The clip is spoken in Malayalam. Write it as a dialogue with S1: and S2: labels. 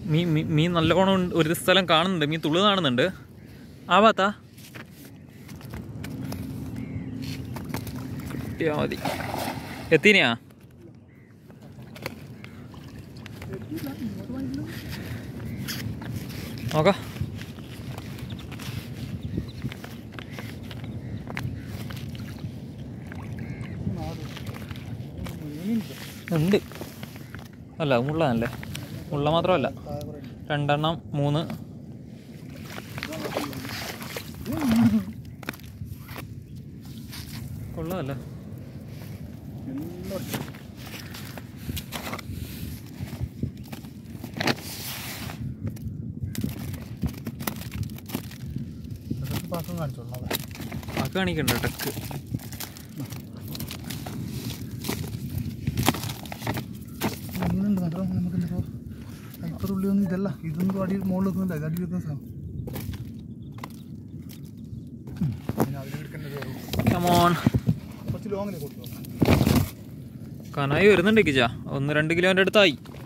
S1: മീൻ മീൻ- മീൻ നല്ലോണം ഉണ്ട്. ഒരു സ്ഥലം കാണുന്നുണ്ട് മീൻ തുളു കാണുന്നുണ്ട് ആ ഭാത്താ കിട്ടിയാ മതി എത്തിനെയാ നോക്കാം ഉണ്ട് അല്ല മുള്ളാണല്ലേ മുള്ള മാത്രമല്ല രണ്ടെണ്ണം മൂന്ന് കൊള്ളാമല്ല
S2: പാത്രം കാണിച്ചോളാം
S1: ആ കാണിക്കണ്ട ടക്ക്
S2: മീനുണ്ട് നട്ടോ നമുക്ക് എന്തോ ഇപ്പുറം ഉള്ളിയൊന്നും ഇതല്ല ഇതൊന്നും അടി മുകളിൽ വെക്കുന്നില്ല ഇത് അടി വെക്കുന്ന സാധനം ഉം. പിന്നെ അതിലെടുക്കേണ്ടത് വേറെ.
S1: കമോൺ
S2: കുറച്ച് ലോങ്ങിൽ കൊടുത്തു
S1: കനായി വരുന്നുണ്ട് കിച്ച ഒന്ന് രണ്ട് കിലോൻ്റെ അടുത്തായി